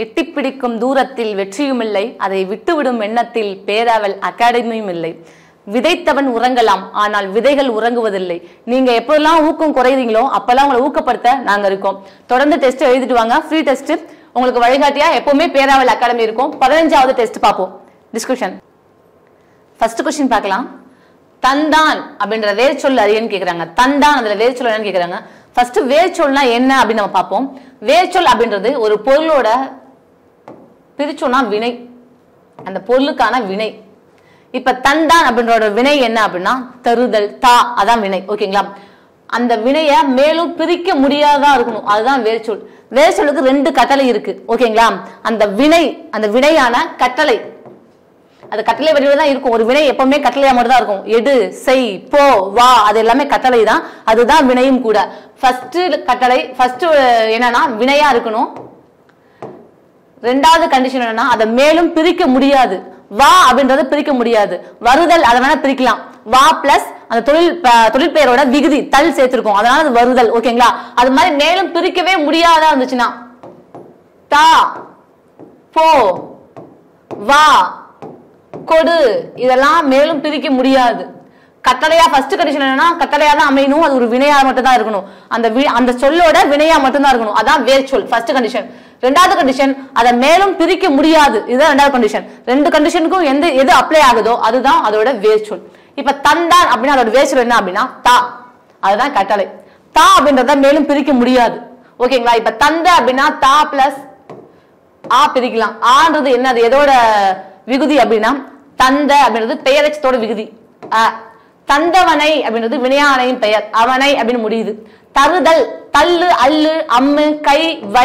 எட்டிப் பிடிக்கும் தூரத்தில் வெற்றியும் இல்லை அதை விட்டுவிடும் எண்ணத்தில் பேராவல் அகாடமியும் இல்லை விதைத்தவன் உறங்கலாம் ஆனால் விதைகள் உறங்குவதில்லை நீங்க எப்போதெல்லாம் ஊக்கம் குறையுறீங்களோ அப்பெல்லாம் உங்களை ஊக்கப்படுத்த நாங்க இருக்கோம் தொடர்ந்து டெஸ்ட் எழுதிட்டு வாங்க ஃப்ரீ டெஸ்ட் உங்களுக்கு வழிகாட்டியா எப்பவுமே பேராவல் அகாடமி இருக்கும் பதினஞ்சாவது டெஸ்ட் பார்ப்போம் டிஸ்கஷன் ஃபர்ஸ்ட் கொஸ்டின் பார்க்கலாம் தந்தான் அப்படின்ற வேர் சொல் அறியன்னு கேக்குறாங்க தந்தான் அதுல வேர் சொல் என்னன்னு கேக்குறாங்க ஃபர்ஸ்ட் வேர் சொல்னா என்ன அப்படின்னு நம்ம பார்ப்போம் வேர் சொல் அப்படின்றது ஒரு பொருளோட பிரிச்சோம்னா வினை அந்த பொருளுக்கான வினை இப்ப தந்தான் அப்படின்றோட வினை என்ன அப்படின்னா தருதல் தா அதான் வினை ஓகேங்களா அந்த வினைய மேலும் பிரிக்க முடியாததா இருக்கணும் அதுதான் வேர்ச்சொல் வேர்ச்சொல்லுக்கு ரெண்டு கட்டளை இருக்கு ஓகேங்களா அந்த வினை அந்த வினையான கட்டளை அது கட்டளை வடிவில் தான் இருக்கும் ஒரு வினை எப்பவுமே கட்டளையா மட்டும் தான் இருக்கும் எடு செய் போ வா அது எல்லாமே கட்டளை தான் அதுதான் வினையும் கூட ஃபர்ஸ்ட் கட்டளை ஃபர்ஸ்ட் என்னன்னா வினையா இருக்கணும் ரெண்டாவது கண்டிஷன் என்னன்னா அதை மேலும் பிரிக்க முடியாது வா அப்படின்றத பிரிக்க முடியாது வருதல் அதை வேணா பிரிக்கலாம் வா பிளஸ் அந்த தொழில் ப- தொழில் பெயரோட விகுதி தல் சேர்த்திருக்கோம் அதனால அது வருதல் ஓகேங்களா அது மாதிரி மேலும் பிரிக்கவே முடியாதா இருந்துச்சுன்னா தா போ வா கொடு இதெல்லாம் மேலும் பிரிக்க முடியாது கட்டளையா ஃபர்ஸ்ட் கண்டிஷன் என்னன்னா கட்டளையா தான் அமையணும் அது ஒரு வினையா மட்டும் தான் இருக்கணும் அந்த வி- அந்த சொல்லோட வினையா மட்டும் தான் இருக்கணும் அதான் வேர் சொல் ஃபர்ஸ்ட் கண்டிஷன் ரெண்டாவது கண்டிஷன் அதை மேலும் பிரிக்க முடியாது இதுதான் ரெண்டாவது கண்டிஷன் ரெண்டு கண்டிஷனுக்கும் எந்த எது அப்ளை ஆகுதோ அதுதான் அதோட வேர் சொல் இப்ப தந்தான் அப்படின்னா அதோட வேர் சொல் என்ன அப்படின்னா தா அதுதான் கட்டளை தா அப்படின்றத மேலும் பிரிக்க முடியாது ஓகேங்களா இப்ப தந்த அப்படின்னா தா பிளஸ் ஆ பிரிக்கலாம் ஆன்றது என்ன அது எதோட விகுதி அப்படின்னா தந்த அப்படின்றது பெயரச்சத்தோட விகுதி அ. தந்தவனை அப்படின்றது வினையானையின் பெயர் அவனை அப்படின்னு முடியுது தருதல் தள்ளு அல்லு அம்மு கை வை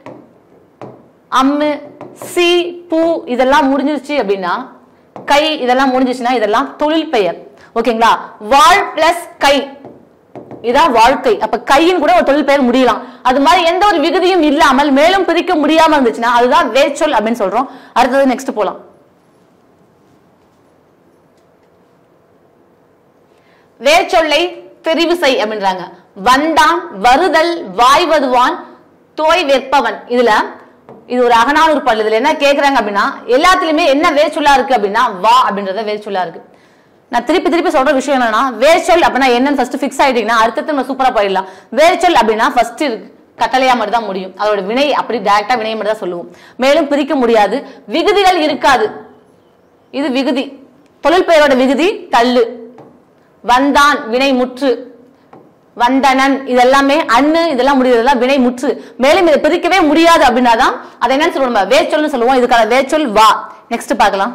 அம்மு சி பூ இதெல்லாம் முடிஞ்சிருச்சு அப்படின்னா கை இதெல்லாம் முடிஞ்சிச்சுன்னா இதெல்லாம் தொழில் பெயர் ஓகேங்களா வாழ் பிளஸ் கை இதான் வாழ்க்கை அப்ப கையின் கூட ஒரு தொழில் பெயர் முடியலாம் அது மாதிரி எந்த ஒரு விகுதியும் இல்லாமல் மேலும் பிரிக்க முடியாம இருந்துச்சுன்னா அதுதான் வேர்ச்சொல் அப்படின்னு சொல்றோம் அடுத்தது நெக்ஸ்ட் போலாம் வேர்ச்சொல்லை தெரிவு செய் அப்படின்றாங்க வந்தான் வருதல் வாய்வதுவான் தோய் வெற்பவன் இதுல இது ஒரு அகநானூறு பல் இதுல என்ன கேக்குறாங்க அப்படின்னா எல்லாத்துலயுமே என்ன வேர்ச்சொல்லா இருக்கு அப்படின்னா வா அப்படின்றத வேர்ச்சொல்லா இருக்கு நான் திருப்பி திருப்பி சொல்ற விஷயம் என்னன்னா வேர்ச்சொல் அப்படின்னா என்னன்னு ஃபர்ஸ்ட் ஃபிக்ஸ் ஆயிட்டீங்கன்னா அடுத்தது நம்ம சூப்பரா போயிடலாம் வேர்ச்சொல் அப்படின்னா ஃபர்ஸ்ட் இருக்கு கட்டளையா மட்டும் தான் முடியும் அதோட வினை அப்படி டைரக்டா வினை மட்டும் தான் சொல்லுவோம் மேலும் பிரிக்க முடியாது விகுதிகள் இருக்காது இது விகுதி தொழில் பெயரோட விகுதி தள்ளு வந்தான் வினை முற்று வந்தனன் இதெல்லாமே அண்ணு இதெல்லாம் முடியுதெல்லாம் வினை முற்று மேலும் இதை பிரிக்கவே முடியாது அப்படின்னா தான் அதை என்னன்னு சொல்லுவோம் நம்ம வேச்சொல்னு சொல்லுவோம் இதுக்கான வேச்சொல் வா நெக்ஸ்ட் பார்க்கலாம்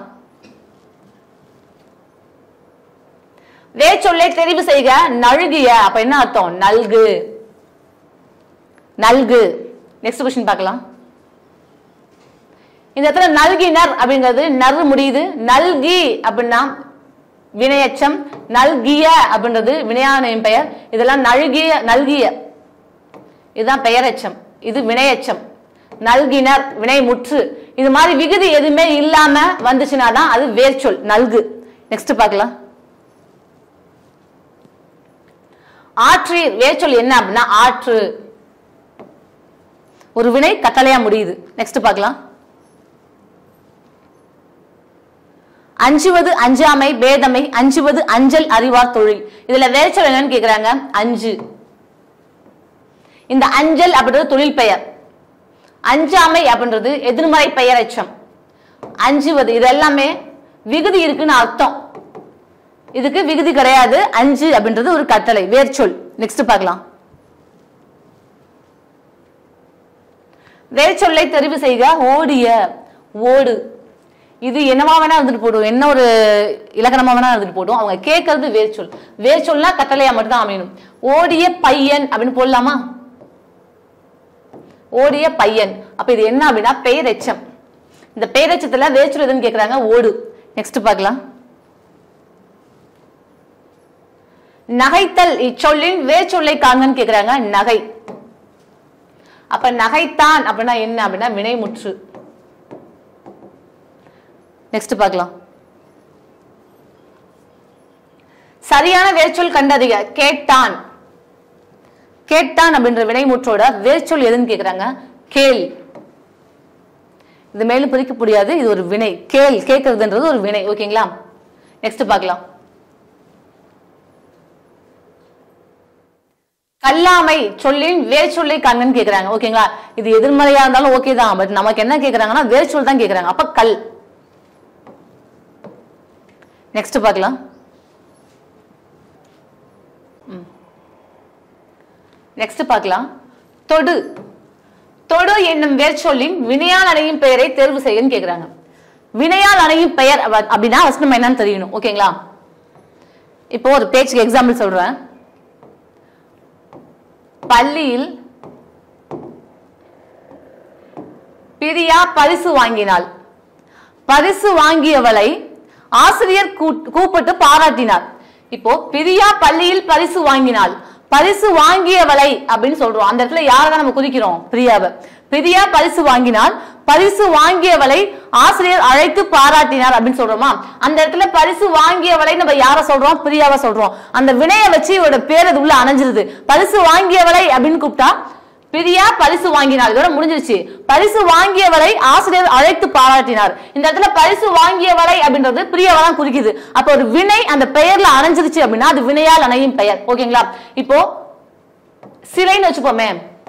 வேச்சொல்லை தெரிவு செய்க நல்கிய அப்ப என்ன அர்த்தம் நல்கு நல்கு நெக்ஸ்ட் கொஸ்டின் பார்க்கலாம் இந்த இடத்துல நல்கினர் அப்படிங்கிறது நறு முடியுது நல்கி அப்படின்னா வினையச்சம் நல்கிய அப்படின்றது வினையானையின் பெயர் இதெல்லாம் நல்கிய நல்கிய இதுதான் பெயரெச்சம் இது வினையச்சம் நல்கினர் வினை முற்று இது மாதிரி விகுதி எதுவுமே இல்லாம வந்துச்சுன்னா தான் அது வேர்ச்சொல் நல்கு நெக்ஸ்ட் பார்க்கலாம் ஆற்றீர் வேர்ச்சொல் என்ன அப்படின்னா ஆற்று ஒரு வினை கட்டளையா முடியுது நெக்ஸ்ட் பார்க்கலாம் அஞ்சுவது அஞ்சாமை பேதமை அஞ்சுவது அஞ்சல் அறிவார் தொழில் இதுல வேர்ச்சொல் என்னன்னு கேக்குறாங்க அஞ்சு இந்த அஞ்சல் அப்படின்றது தொழில் பெயர் அஞ்சாமை அப்படின்றது எதிர்மறை பெயர் எச்சம் அஞ்சுவது இது எல்லாமே விகுதி இருக்குன்னு அர்த்தம் இதுக்கு விகுதி கிடையாது அஞ்சு அப்படின்றது ஒரு கட்டளை வேர்ச்சொல் நெக்ஸ்ட் பார்க்கலாம் வேர்ச்சொல்லை தெரிவு செய்க ஓடிய ஓடு இது என்னவா வேணா இருந்துட்டு போடும் என்ன ஒரு இலக்கணமா வேணா இருந்துட்டு போடும் அவங்க கேட்கறது வேர்ச்சொல் வேர்ச்சொல்னா கட்டளையா மட்டும் தான் அமையணும் ஓடிய பையன் அப்படின்னு போடலாமா ஓடிய பையன் அப்ப இது என்ன அப்படின்னா பெயரெச்சம் இந்த பெயரெச்சத்துல வேர்ச்சொல் எதுன்னு கேக்குறாங்க ஓடு நெக்ஸ்ட் பார்க்கலாம் நகைத்தல் இச்சொல்லின் வேர்ச்சொல்லை காண்கன்னு கேக்குறாங்க நகை அப்ப நகைத்தான் அப்படின்னா என்ன அப்படின்னா வினைமுற்று நெக்ஸ்ட் பார்க்கலாம் சரியான வேர்ச்சொல் கண்டறிக கேட்டான் கேட்டான் அப்படின்ற வினைமுற்றோட வேர்ச்சொல் எதுன்னு கேக்குறாங்க கேள் இது மேலும் பிரிக்க முடியாது இது ஒரு வினை கேள் கேட்கறதுன்றது ஒரு வினை ஓகேங்களா நெக்ஸ்ட் பார்க்கலாம் கல்லாமை சொல்லின் வேர் சொல்லை கண்ணன் கேக்குறாங்க ஓகேங்களா இது எதிர்மறையா இருந்தாலும் ஓகே தான் பட் நமக்கு என்ன கேக்குறாங்கன்னா வேர் சொல் தான் கேக்குறாங்க அப்ப கல் நெக்ஸ்ட் பார்க்கலாம் நெக்ஸ்ட் பார்க்கலாம் தொடு தொடு என்னும் வேர் சொல்லின் வினையால் அணையும் பெயரை தேர்வு செய்யன்னு கேக்குறாங்க வினையால் அணையும் பெயர் அப்ப- அப்படின்னா ஃபர்ஸ்ட் நம்ம என்னன்னு தெரியணும் ஓகேங்களா இப்போ ஒரு பேச்சுக்கு எக்ஸாம்பிள் சொல்றேன் பள்ளியில் பிரியா பரிசு வாங்கினாள் பரிசு வாங்கியவளை ஆசிரியர் கூட்- கூப்பிட்டு பாராட்டினார் இப்போ பிரியா பள்ளியில் பரிசு வாங்கினாள் பரிசு வாங்கியவளை அப்படின்னு சொல்றோம் அந்த இடத்துல யாரை தான் நம்ம குறிக்கிறோம் பிரியாவை பிரியா பரிசு வாங்கினாள் பரிசு வாங்கியவளை ஆசிரியர் அழைத்து பாராட்டினார் அப்படின்னு சொல்றோமா அந்த இடத்துல பரிசு வாங்கியவளை நம்ம யார சொல்றோம் பிரியாவை சொல்றோம் அந்த வினையை வச்சு இவரோட பேர் அது உள்ள அணைஞ்சிருது பரிசு வாங்கியவளை அப்படின்னு கூப்பிட்டா பிரியா பரிசு வாங்கினார் இதோட முடிஞ்சிருச்சு பரிசு வாங்கியவரை ஆசிரியர் அழைத்து பாராட்டினார் இந்த இடத்துல பரிசு வாங்கியவரை அப்படின்றது பிரியாவை தான் குறிக்குது அப்ப ஒரு வினை அந்த பெயர்ல அணைஞ்சிருச்சு அப்படின்னா அது வினையால் அணையும் பெயர் ஓகேங்களா இப்போ சிலைன்னு வச்சுப்போமே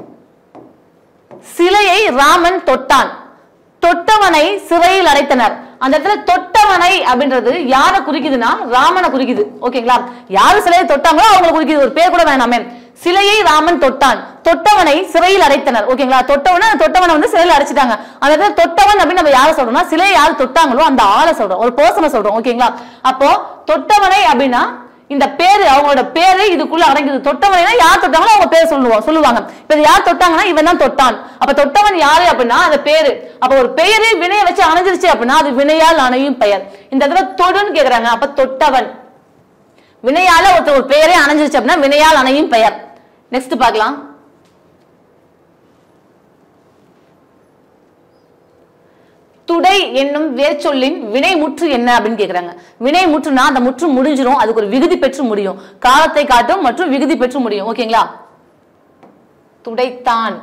சிலையை ராமன் தொட்டான் தொட்டவனை சிறையில் அடைத்தனர் அந்த இடத்துல தொட்டவனை அப்படின்றது யாரை குறிக்குதுன்னா ராமனை குறிக்குது ஓகேங்களா யாரு சிலையை தொட்டாங்களோ அவங்களை குறிக்குது ஒரு பேர் கூட வேணாமே சிலையை ராமன் தொட்டான் தொட்டவனை சிறையில் அடைத்தனர் ஓகேங்களா தொட்டவனை தொட்டவனை வந்து சிறையில் அடைச்சிட்டாங்க அந்த இடத்துல தொட்டவன் அப்படின்னு நம்ம யாரை சொல்றோம்னா சிலையை யார் தொட்டாங்களோ அந்த ஆளை சொல்றோம் ஒரு பர்சனை சொல்றோம் ஓகேங்களா அப்போ தொட்டவனை அப்படின்னா இந்த பேரு அவங்களோட பேரு இதுக்குள்ள அடங்குது தொட்டவனா யார் தொட்டாங்களோ அவங்க பேர் சொல்லுவோம் சொல்லுவாங்க இப்ப இது யார் தொட்டாங்கன்னா இவன் தான் தொட்டான் அப்ப தொட்டவன் யாரு அப்படின்னா அந்த பேரு அப்ப ஒரு பெயரு வினையை வச்சு அணைஞ்சிருச்சு அப்படின்னா அது வினையால் அணையும் பெயர் இந்த இடத்துல தொடுன்னு கேக்குறாங்க அப்ப தொட்டவன் வினையால ஒருத்தர் ஒரு பெயரே அணைஞ்சிருச்சு அப்படின்னா வினையால் அணையும் பெயர் நெக்ஸ்ட் பார்க்கலாம் துடை என்னும் வேர்ச்சொல்லின் வினை முற்று என்ன அப்படின்னு கேக்குறாங்க வினை முற்றுனா அந்த முற்று முடிஞ்சிரும் அதுக்கு ஒரு விகுதி பெற்று முடியும் காலத்தை காட்டும் மற்றும் விகுதி பெற்று முடியும் ஓகேங்களா துடைத்தான்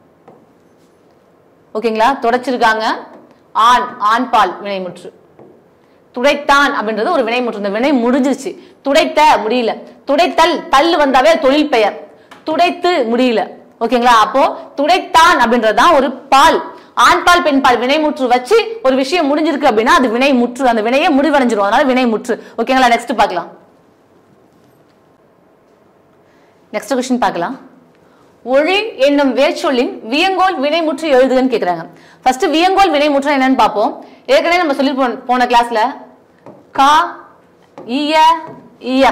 ஓகேங்களா தொடச்சிருக்காங்க ஆண் ஆண் பால் வினைமுற்று துடைத்தான் அப்படின்றது ஒரு வினைமுற்று இந்த வினை முடிஞ்சிருச்சு துடைத்த முடியல துடைத்தல் தள்ளு வந்தாவே அது தொழில் பெயர் துடைத்து முடியல ஓகேங்களா அப்போ துடைத்தான் அப்படின்றது தான் ஒரு பால் ஆண் பால் பெண் பால் வினைமுற்று வச்சு ஒரு விஷயம் முடிஞ்சிருக்கு அப்படின்னா அது வினை முற்று அந்த வினையே முடிவடைஞ்சிரும் அதனால வினை முற்று ஓகேங்களா நெக்ஸ்ட் பார்க்கலாம் நெக்ஸ்ட் கொஸ்டின் பார்க்கலாம் ஒழி என்னும் வேர்ச்சொல்லின் வியங்கோல் வினைமுற்று எழுதுகன்னு கேக்குறாங்க ஃபர்ஸ்ட் வியங்கோல் வினைமுற்று என்னன்னு பார்ப்போம் ஏற்கனவே நம்ம சொல்லி போன- போன கிளாஸ்ல கா இய இய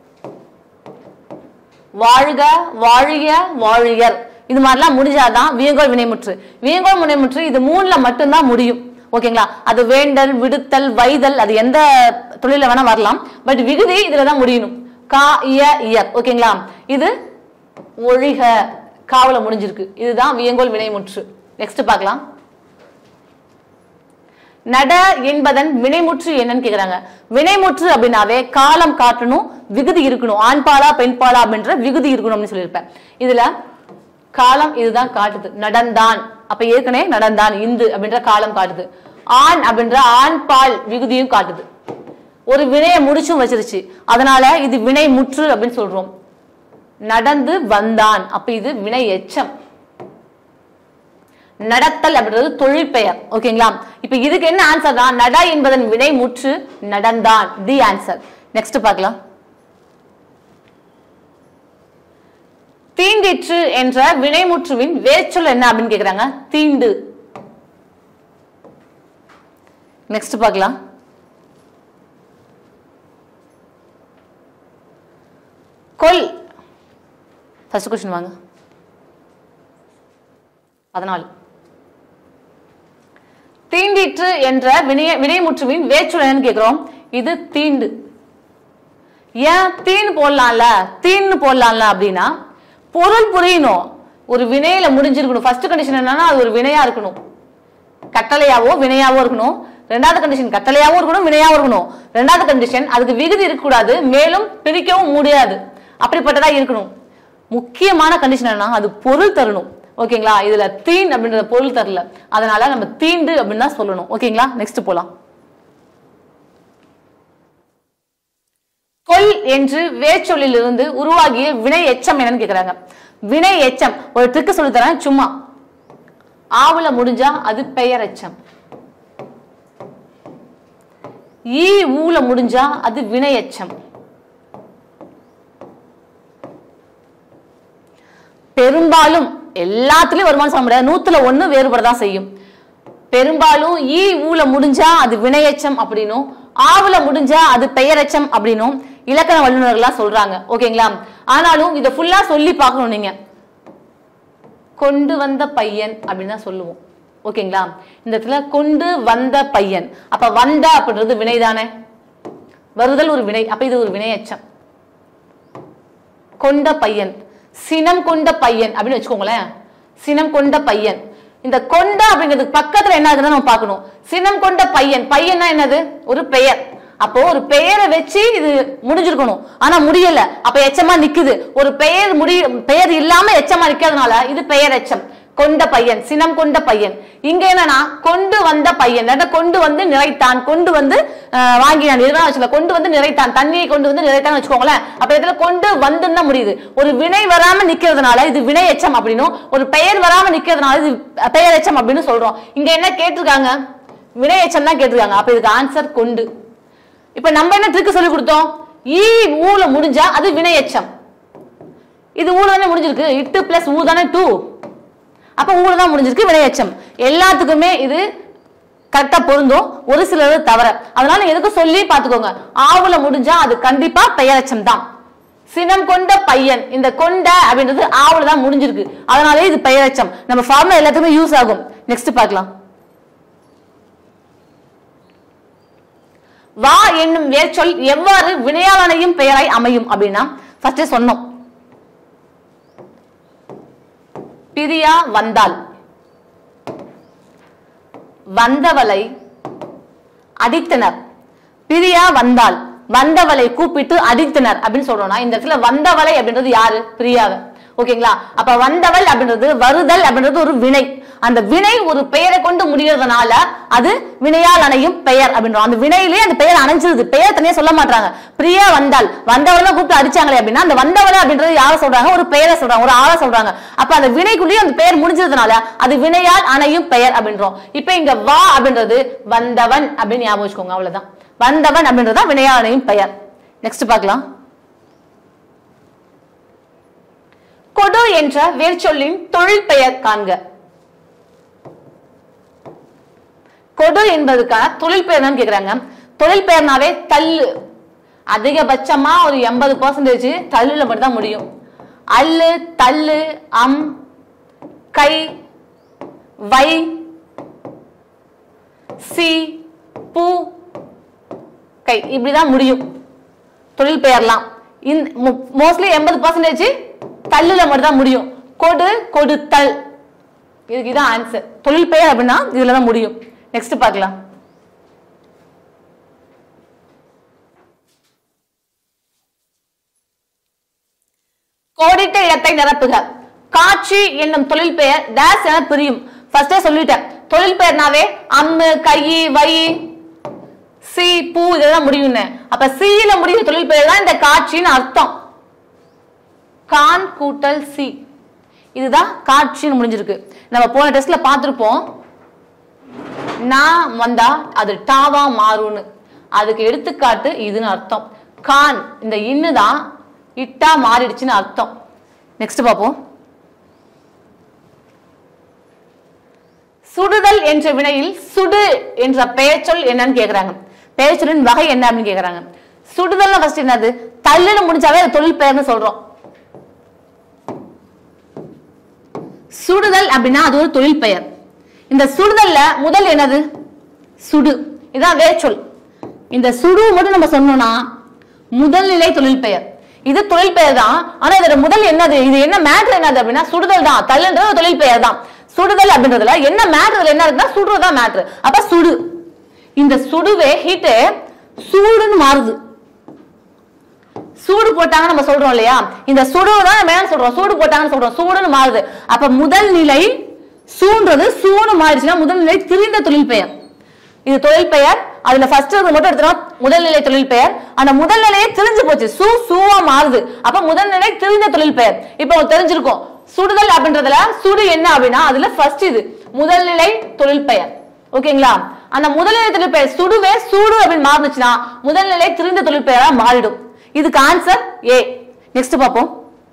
வாழ்க வாழிய வாழியர் இது மாதிரிலாம் முடிஞ்சாதான் வியங்கோல் வினைமுற்று வியங்கோல் வினைமுற்று இது மூணுல மட்டும்தான் முடியும் ஓகேங்களா அது வேண்டல் விடுத்தல் வைதல் அது எந்த தொழில வேணா வரலாம் பட் விகுதி இதுல தான் முடியணும் கா இய இயர் ஓகேங்களா இது ஒழிக காவல முடிஞ்சிருக்கு இதுதான் வியங்கோல் வினைமுற்று நெக்ஸ்ட் பார்க்கலாம் நட என்பதன் வினைமுற்று என்னன்னு கேக்குறாங்க வினைமுற்று அப்படின்னாவே காலம் காட்டணும் விகுதி இருக்கணும் ஆண்பாலா பெண்பாலா அப்படின்ற விகுதி இருக்கணும் அப்படின்னு சொல்லியிருப்பேன் இதுல காலம் இதுதான் காட்டுது நடந்தான் அப்ப ஏற்கனவே நடந்தான் இந்து அப்படின்ற காலம் காட்டுது ஆண் அப்படின்ற ஆண் பால் விகுதியும் காட்டுது ஒரு வினையை முடிச்சும் வச்சிருச்சு அதனால இது வினை முற்று அப்படின்னு சொல்றோம் நடந்து வந்தான் அப்ப இது வினை எச்சம் நடத்தல் அப்படின்றது தொழில் பெயர் ஓகேங்களா இப்ப இதுக்கு என்ன ஆன்சர் தான் நட என்பதன் வினை முற்று நடந்தான் தி ஆன்சர் நெக்ஸ்ட் பார்க்கலாம் தீண்டிற்று என்ற வினைமுற்றுவின் வேர்ச்சொல் என்ன அப்படின்னு கேக்குறாங்க தீண்டு நெக்ஸ்ட் பார்க்கலாம் கொல் ஃபர்ஸ்ட் கொஸ்டின் வாங்க பதினாலு தீண்டிற்று என்ற வினைய வினைமுற்றுவின் வேற்றுள் என்னன்னு கேக்குறோம் இது தீண்டு ஏன் தீன்னு போடலாம்ல தீன்னு போடலாம்ல அப்படின்னா பொருள் புரியணும் ஒரு வினையில முடிஞ்சிருக்கணும் ஃபர்ஸ்ட் கண்டிஷன் என்னன்னா அது ஒரு வினையா இருக்கணும் கட்டளையாவோ வினையாவோ இருக்கணும் ரெண்டாவது கண்டிஷன் கட்டளையாவும் இருக்கணும் வினையாவும் இருக்கணும் ரெண்டாவது கண்டிஷன் அதுக்கு விகுதி இருக்கக்கூடாது மேலும் பிரிக்கவும் முடியாது அப்படிப்பட்டதா இருக்கணும் முக்கியமான கண்டிஷன் என்னன்னா அது பொருள் தரணும் ஓகேங்களா இதுல தீன் அப்படின்ற பொருள் தரல அதனால நம்ம தீண்டு அப்படின்னு தான் சொல்லணும் ஓகேங்களா நெக்ஸ்ட் போலாம் கொல் என்று வேர்ச்சொல்லிலிருந்து உருவாகிய வினை எச்சம் என்னன்னு கேக்குறாங்க வினை எச்சம் ஒரு ட்ரிக்கு சொல்லி தரேன் சும்மா ஆவுல முடிஞ்சா அது பெயர் எச்சம் ஈ ஊல முடிஞ்சா அது வினை எச்சம் பெரும்பாலும் எல்லாத்துலயும் வருமானம் சொல்ல முடியாது நூத்துல ஒண்ணு வேறுபடதான் செய்யும் பெரும்பாலும் ஈ ஊல முடிஞ்சா அது வினையச்சம் அப்படின்னும் ஆவுல முடிஞ்சா அது பெயரச்சம் அப்படின்னும் இலக்கண வல்லுநர்கள்லாம் சொல்றாங்க ஓகேங்களா ஆனாலும் இதை ஃபுல்லா சொல்லி பார்க்கணும் நீங்க கொண்டு வந்த பையன் அப்படின்னு தான் சொல்லுவோம் ஓகேங்களா இந்த இடத்துல கொண்டு வந்த பையன் அப்ப வந்த அப்படின்றது வினைதானே வருதல் ஒரு வினை அப்ப இது ஒரு வினையச்சம் கொண்ட பையன் சினம் கொண்ட பையன் அப்படின்னு வச்சுக்கோங்களேன் சினம் கொண்ட பையன் இந்த கொண்ட அப்படிங்கிறதுக்கு பக்கத்துல என்ன இருக்குன்னு நம்ம பார்க்கணும் சினம் கொண்ட பையன் பையன்னா என்னது ஒரு பெயர் அப்போ ஒரு பெயரை வச்சு இது முடிஞ்சிருக்கணும் ஆனா முடியல அப்ப எச்சமா நிக்குது ஒரு பெயர் முடி பெயர் இல்லாம எச்சமா நிக்கிறதுனால இது பெயர் எச்சம் கொண்ட பையன் சினம் கொண்ட பையன் இங்க என்னன்னா கொண்டு வந்த பையன் இல்லாட்டா கொண்டு வந்து நிறைத்தான் கொண்டு வந்து அஹ், வாங்கினான் இதுதான் வச்சுக்கல கொண்டு வந்து நிறைத்தான் தண்ணியை கொண்டு வந்து நிறைத்தான் வச்சுக்கோங்களேன் அப்ப இதுல கொண்டு வந்துன்னா முடியுது ஒரு வினை வராம நிக்கிறதுனால இது வினை எச்சம் அப்படின்னும் ஒரு பெயர் வராம நிக்கிறதுனால இது பெயர் எச்சம் அப்படின்னு சொல்றோம் இங்க என்ன கேட்டிருக்காங்க வினை எச்சம் தான் கேட்டிருக்காங்க அப்ப இதுக்கு ஆன்சர் கொண்டு இப்ப நம்ம என்ன ட்ரிக் சொல்லி கொடுத்தோம் ஈ ஊல முடிஞ்சா அது வினை எச்சம் இது ஊல தானே முடிஞ்சிருக்கு இட்டு பிளஸ் ஊ தானே டூ அப்ப ஊழ தான் முடிஞ்சிருக்கு வினையச்சம் எல்லாத்துக்குமே இது கரெக்டா பொருந்தும் ஒரு சிலர் தவிர அதனால எதுக்கு சொல்லி பாத்துக்கோங்க ஆவுல முடிஞ்சா அது கண்டிப்பா பெயரச்சம் தான் சினம் கொண்ட பையன் இந்த கொண்ட அப்படின்றது ஆவுல தான் முடிஞ்சிருக்கு அதனாலே இது பெயரச்சம் நம்ம ஃபார்முலா எல்லாத்துக்குமே யூஸ் ஆகும் நெக்ஸ்ட் பார்க்கலாம் வா என்னும் வேர்ச்சொல் எவ்வாறு வினையாளனையும் பெயராய் அமையும் அப்படின்னா ஃபர்ஸ்டே சொன்னோம் பிரியா வந்தாள் வந்தவளை அடித்தனர் பிரியா வந்தாள் வந்தவளை கூப்பிட்டு அடித்தனர் அப்படின்னு சொல்றோம்னா இந்த இடத்துல வந்தவளை அப்படின்றது யாரு பிரியாவை ஓகேங்களா அப்ப வந்தவள் அப்படின்றது வருதல் அப்படின்றது ஒரு வினை அந்த வினை ஒரு பெயரை கொண்டு முடியறதுனால அது வினையால் அணையும் பெயர் அப்படின்றோம் அந்த வினையிலேயே அந்த பெயர் அணைஞ்சிருது பெயர் தனியா சொல்ல மாட்டாங்க பிரியா வந்தாள் வந்தவளை கூப்பிட்டு அடிச்சாங்களே அப்படின்னா அந்த வந்தவளை அப்படின்றது யார சொல்றாங்க ஒரு பெயரை சொல்றாங்க ஒரு ஆளை சொல்றாங்க அப்ப அந்த வினைக்குள்ளேயே அந்த பெயர் முடிஞ்சதுனால அது வினையால் அணையும் பெயர் அப்படின்றோம் இப்ப இங்க வா அப்படின்றது வந்தவன் அப்படின்னு ஞாபகம் வச்சுக்கோங்க அவ்வளவுதான் வந்தவன் அப்படின்றது தான் வினையால் அணையும் பெயர் நெக்ஸ்ட் பார்க்கலாம் கொடு என்ற வேர்ச்சொல்லின் தொழில் பெயர் காண்க கொடு என்பதுக்கான தொழில் பெயர் தான் கேக்குறாங்க தொழில் பெயர்னாவே தள்ளு அதிகபட்சமா ஒரு எண்பது பர்சன்டேஜ் தள்ளுல மட்டும் தான் முடியும் அல்லு தள்ளு அம் கை வை சி பூ கை இப்படிதான் முடியும் தொழில் பெயர்லாம் மோஸ்ட்லி எண்பது பர்சன்டேஜ் தள்ளுல மட்டும் தான் முடியும் கொடு கொடுத்தல் இதுக்கு இதான் ஆன்சர் தொழில் பெயர் அப்படின்னா இதுல தான் முடியும் நெக்ஸ்ட் பார்க்கலாம் கோடிட்ட இடத்தை நிரப்புக காட்சி என்னும் தொழில் பெயர் டேஸ் என பிரியும் ஃபர்ஸ்டே சொல்லிட்டேன் தொழில் பெயர்னாவே அம்மு கை வை சி பூ இதெல்லாம் முடியும்னு அப்ப சியில முடியும் தொழில் பெயர் தான் இந்த காட்சின்னு அர்த்தம் கான் கூட்டல் சி இதுதான் காட்சின்னு முடிஞ்சிருக்கு நம்ம போன டெஸ்ட்ல பார்த்திருப்போம் நான் வந்தா அது டாவா மாறும்னு அதுக்கு எடுத்துக்காட்டு இதுன்னு அர்த்தம் கான் இந்த இன்னு தான் இட்டா மாறிடுச்சுன்னு அர்த்தம் நெக்ஸ்ட் பார்ப்போம் சுடுதல் என்ற வினையில் சுடு என்ற பெயர்ச்சொல் என்னன்னு கேக்குறாங்க பெயர்ச்சொல்லின் வகை என்ன அப்படின்னு கேக்குறாங்க சுடுதல்னா ஃபர்ஸ்ட் என்னது தள்ளுன்னு முடிஞ்சாவே அது தொழில் பெயர்னு சொல்றோம் சுடுதல் அப்படின்னா அது ஒரு தொழில் பெயர் இந்த சுடுதல்ல முதல் என்னது சுடு இதான் வேர்ச்சொல் இந்த சுடு மட்டும் நம்ம சொன்னோம்னா முதல் நிலை தொழில் பெயர் இது தொழில் பெயர் தான் ஆனா இதோட முதல் என்னது இது என்ன மேட்ரு என்னது அப்படின்னா சுடுதல் தான் தள்ளுன்றது ஒரு தொழில் பெயர் தான் சுடுதல் அப்படின்றதுல என்ன மேட்ரு என்ன இருக்குன்னா சுடுறதா மேட்ரு அப்ப சுடு இந்த சுடுவே ஹீட்டு சூடுன்னு மாறுது சூடு போட்டாங்க நம்ம சொல்றோம் இல்லையா இந்த சுடு தான் நம்ம என்ன சொல்றோம் சூடு போட்டாங்கன்னு சொல்றோம் சூடுன்னு மாறுது அப்ப முதல் நிலை சூன்றது சூடு மாறிடுச்சுன்னா முதல் நிலை திரிந்த தொழில் பெயர் இது தொழில் பெயர் அதுல ஃபர்ஸ்ட் இருக்கிறது மட்டும் எடுத்தோம் முதல்நிலை தொழில் பெயர் அந்த முதல் நிலையே தெரிஞ்சு போச்சு சூ சூவா மாறுது அப்ப முதல் நிலை தெரிந்த தொழில் பெயர் இப்போ உங்களுக்கு தெரிஞ்சிருக்கும் சுடுதல் அப்படின்றதுல சுடு என்ன அப்படின்னா அதுல ஃபர்ஸ்ட் இது முதல்நிலை தொழில் பெயர் ஓகேங்களா அந்த முதல்நிலை தொழில் பெயர் சுடுவே சூடு அப்படின்னு மாறுச்சுன்னா முதல்நிலை திரிந்த தொழில் பெயரா மாறிடும் இதுக்கு ஆன்சர் ஏ நெக்ஸ்ட் பார்ப்போம்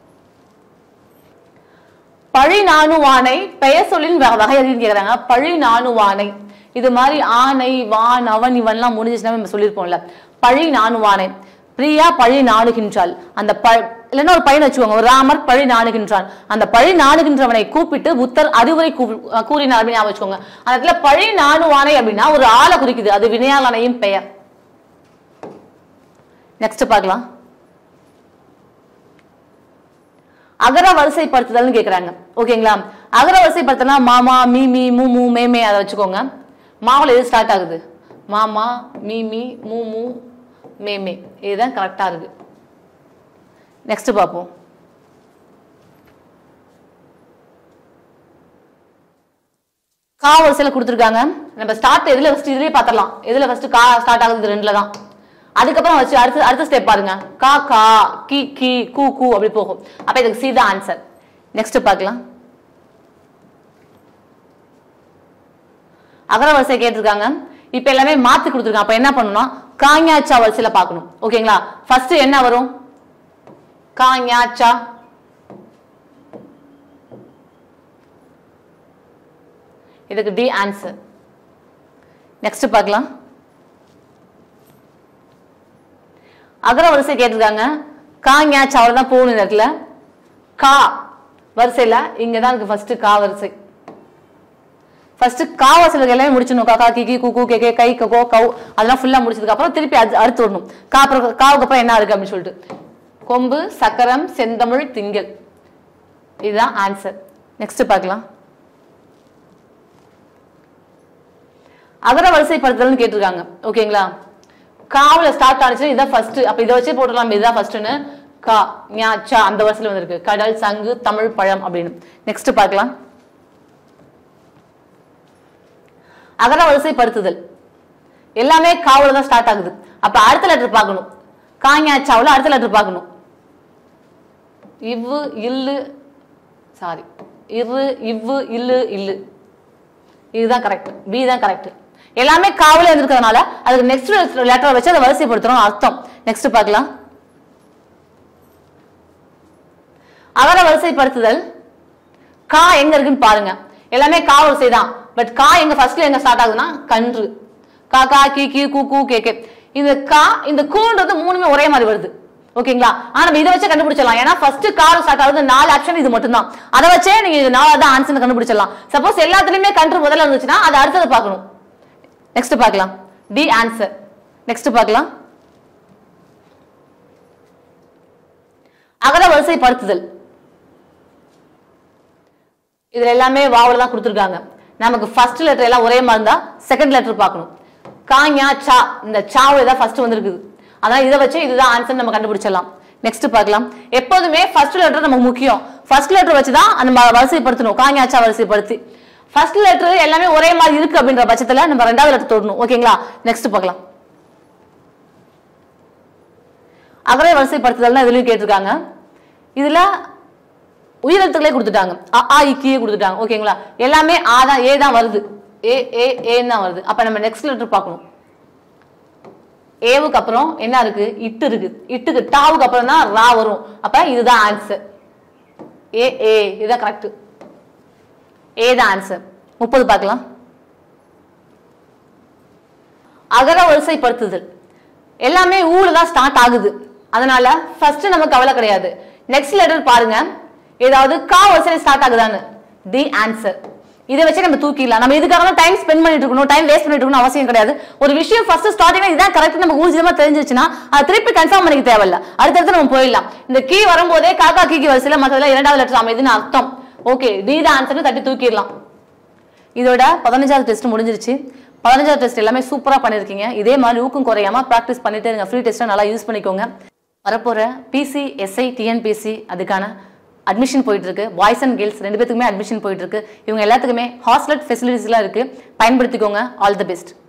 பழி நாணுவானை பெயர் சொல்லின் வ- வகை எதுன்னு கேக்குறாங்க பழி நாணுவானை இது மாதிரி ஆனை வான் அவன் இவன்லாம் முடிஞ்சிச்சுன்னா நம்ம சொல்லியிருப்போம்ல பழி நாணுவானை பிரியா பழி நாணுகின்றாள் அந்த ப இல்லைன்னா ஒரு பையன் வச்சுக்கோங்க ஒரு ராமர் பழி நாணுகின்றான் அந்த பழி நாணுகின்றவனை கூப்பிட்டு புத்தர் அறிவுரை கூ- அஹ் கூறினார் அப்படின்னு ஞாபகம் வச்சுக்கோங்க அந்த இடத்துல பழி நாணுவானை அப்படின்னா ஒரு ஆளை குறிக்குது அது வினையாளனையும் பெயர் நெக்ஸ்ட் பார்க்கலாம் அகர வரிசைப்படுத்துதல்னு கேக்குறாங்க ஓகேங்களா அகர வரிசைப்படுத்தினா மாமா மீமி மூமு மேமே அதை வச்சுக்கோங்க மாவுல எது ஸ்டார்ட் ஆகுது மாமா மீமி மூமு மேமே இதுதான் கரெக்டா இருக்கு நெக்ஸ்ட் பார்ப்போம் கா வரிசையில கொடுத்துருக்காங்க நம்ம ஸ்டார்ட் எதுல ஃபர்ஸ்ட் இதுலயே பாத்திரலாம் எதுல ஃபர்ஸ்ட் கா ஸ்டார்ட் ஆகுது ரெண்டுல தான் அதுக்கப்புறம் வச்சு அடுத்த அடுத்த ஸ்டெப் பாருங்க கா கா கி கி கூ கூ அப்படி போகும் அப்ப இதுக்கு சி தான் ஆன்சர் நெக்ஸ்ட் பார்க்கலாம் அகர வரிசை கேட்டிருக்காங்க இப்ப எல்லாமே மாத்தி கொடுத்துருக்காங்க அப்ப என்ன பண்ணணும்னா காஞாச்சா வரிசையில பார்க்கணும் ஓகேங்களா ஃபர்ஸ்ட் என்ன வரும் காஞாச்சா இதுக்கு டி ஆன்சர் நெக்ஸ்ட் பார்க்கலாம் அகர வரிசை கேட்டிருக்காங்க கா ஞாச் அவள் தான் போகணும் இந்த இடத்துல கா வரிசையில இங்க தான் இருக்கு ஃபர்ஸ்ட் கா வரிசை ஃபர்ஸ்ட் கா வரிசையில் எல்லாமே முடிச்சிடணும் காக்கா கிக்கி குக்கு கேக்கே கை கோ கவு அதெல்லாம் ஃபுல்லா முடிச்சதுக்கு அப்புறம் திருப்பி அது அடுத்து வரணும் கா அப்புறம் காவுக்கு அப்புறம் என்ன இருக்கு அப்படின்னு சொல்லிட்டு கொம்பு சக்கரம் செந்தமிழ் திங்கள் இதுதான் ஆன்சர் நெக்ஸ்ட் பார்க்கலாம் அகர வரிசைப்படுத்துதல்னு கேட்டிருக்காங்க ஓகேங்களா காவுல ஸ்டார்ட் ஆனிச்சு இதான் ஃபர்ஸ்ட் அப்ப இதை வச்சு போட்டுடலாம் இதுதான் ஃபர்ஸ்ட்னு கா ஞா சா அந்த வரிசையில வந்திருக்கு கடல் சங்கு தமிழ் பழம் அப்படின்னு நெக்ஸ்ட் பார்க்கலாம் அகர வரிசைப்படுத்துதல் எல்லாமே காவுல தான் ஸ்டார்ட் ஆகுது அப்ப அடுத்த லெட்டர் பார்க்கணும் காஞாச்சாவுல அடுத்த லெட்டர் பார்க்கணும் இவ்வு இல்லு சாரி இரு இவ்வு இல்லு இல்லு இதுதான் கரெக்ட் பி தான் கரெக்ட் எல்லாமே காவல இருக்கிறதுனால அதுக்கு நெக்ஸ்ட் லெட்டர் வச்சு அதை வரிசைப்படுத்துறோம் அர்த்தம் நெக்ஸ்ட் பார்க்கலாம் அகர வரிசைப்படுத்துதல் கா எங்க இருக்குன்னு பாருங்க எல்லாமே கா வரிசை தான் பட் கா எங்க ஃபர்ஸ்ட்ல எங்க ஸ்டார்ட் ஆகுதுன்னா கன்று கா கா கி கி கூ கூ கே கே இந்த கா இந்த கூன்றது மூணுமே ஒரே மாதிரி வருது ஓகேங்களா ஆனா நம்ம இதை வச்சு கண்டுபிடிச்சிடலாம் ஏன்னா ஃபர்ஸ்ட் கார் ஸ்டார்ட் ஆகுது நாலு ஆப்ஷன் இது மட்டும் தான் அதை வச்சே நீங்க இது நாலாவது ஆன்சர் கண்டுபிடிச்சிடலாம் சப்போஸ் எல்லாத்துலயுமே கன்று முதல்ல இருந்துச்சுன்னா அது அடுத்தது பார்க்கணும் நெக்ஸ்ட் பார்க்கலாம் டி ஆன்சர் நெக்ஸ்ட் பார்க்கலாம் அகர வரிசைப்படுத்துதல் இதுல எல்லாமே வாவல தான் கொடுத்துருக்காங்க நமக்கு ஃபர்ஸ்ட் லெட்டர் எல்லாம் ஒரே மாதிரி இருந்தா செகண்ட் லெட்டர் பார்க்கணும் காஞா சா இந்த சாவுல தான் ஃபர்ஸ்ட் வந்திருக்குது அதான் இதை வச்சு இதுதான் ஆன்சர் நம்ம கண்டுபிடிச்சிடலாம் நெக்ஸ்ட் பார்க்கலாம் எப்போதுமே ஃபர்ஸ்ட் லெட்டர் நமக்கு முக்கியம் ஃபர்ஸ்ட் லெட்டர் வச்சு தான் நம்ம வரிசைப்படுத்தணும் காஞாச்சா வரிசைப்படுத்தி ஃபர்ஸ்ட் லெட்டர் எல்லாமே ஒரே மாதிரி இருக்கு அப்படின்ற பட்சத்துல நம்ம ரெண்டாவது லெட்டர் தொடணும் ஓகேங்களா நெக்ஸ்ட் பார்க்கலாம் அகரை வரிசைப்படுத்துதல் தான் இதுலயும் கேட்டிருக்காங்க இதுல உயிரெழுத்துக்களே கொடுத்துட்டாங்க அ ஆ இ கீ கொடுத்துட்டாங்க ஓகேங்களா எல்லாமே ஆ தான் ஏ தான் வருது ஏ ஏ ஏன்னு தான் வருது அப்ப நம்ம நெக்ஸ்ட் லெட்டர் பார்க்கணும் ஏவுக்கு அப்புறம் என்ன இருக்கு இட்டு இருக்கு இட்டுக்கு டாவுக்கு அப்புறம் தான் ரா வரும் அப்ப இதுதான் ஆன்சர் ஏ ஏ இதுதான் கரெக்ட் ஏ தான் ஆன்சர் முப்பது பார்க்கலாம் அகர வரிசைப்படுத்துதல் எல்லாமே ஊல தான் ஸ்டார்ட் ஆகுது அதனால ஃபர்ஸ்ட் நமக்கு கவலை கிடையாது நெக்ஸ்ட் லெட்டர் பாருங்க ஏதாவது கா வரிசையில ஸ்டார்ட் ஆகுதான்னு தி ஆன்சர் இதை வச்சு நம்ம தூக்கிடலாம் நம்ம இதுக்காக டைம் ஸ்பெண்ட் பண்ணிட்டு இருக்கணும் டைம் வேஸ்ட் பண்ணிட்டு இருக்கணும் அவசியம் கிடையாது ஒரு விஷயம் ஃபர்ஸ்ட் ஸ்டார்டிங்ல இதான் கரெக்ட் நமக்கு ஊர்ஜிதமா தெரிஞ்சிச்சுன்னா அது திருப்பி கன்ஃபார்ம் பண்ணிக்க தேவையில்ல அடுத்தடுத்து நம்ம போயிடலாம் இந்த கீ வரும்போதே காக்கா கீக்கு வரிசையில மற்றதுல இரண்டாவது லெட்டர் அமைதுன்னு அர்த்தம் ஓகே டி தான் ஆன்சர்னு தட்டி தூக்கிடலாம் இதோட பதினஞ்சாவது டெஸ்ட் முடிஞ்சிருச்சு பதினஞ்சாவது டெஸ்ட் எல்லாமே சூப்பரா பண்ணிருக்கீங்க இதே மாதிரி ஊக்கம் குறையாம ப்ராக்டிஸ் பண்ணிட்டே இருங்க ஃப்ரீ டெஸ்ட்டை நல்லா யூஸ் பண்ணிக்கோங்க வரப்போற பிசி எஸ்ஐ டிஎன்பிசி அதுக்கான அட்மிஷன் போயிட்டு இருக்கு பாய்ஸ் அண்ட் கேர்ள்ஸ் ரெண்டு பேத்துக்குமே அட்மிஷன் போயிட்டு இருக்கு இவங்க எல்லாத்துக்குமே ஹாஸ்டல் ஃபெசிலிட்டிஸ்லாம் இருக்கு பயன்படுத்திக்கோங்க ஆல் தி பெஸ்ட்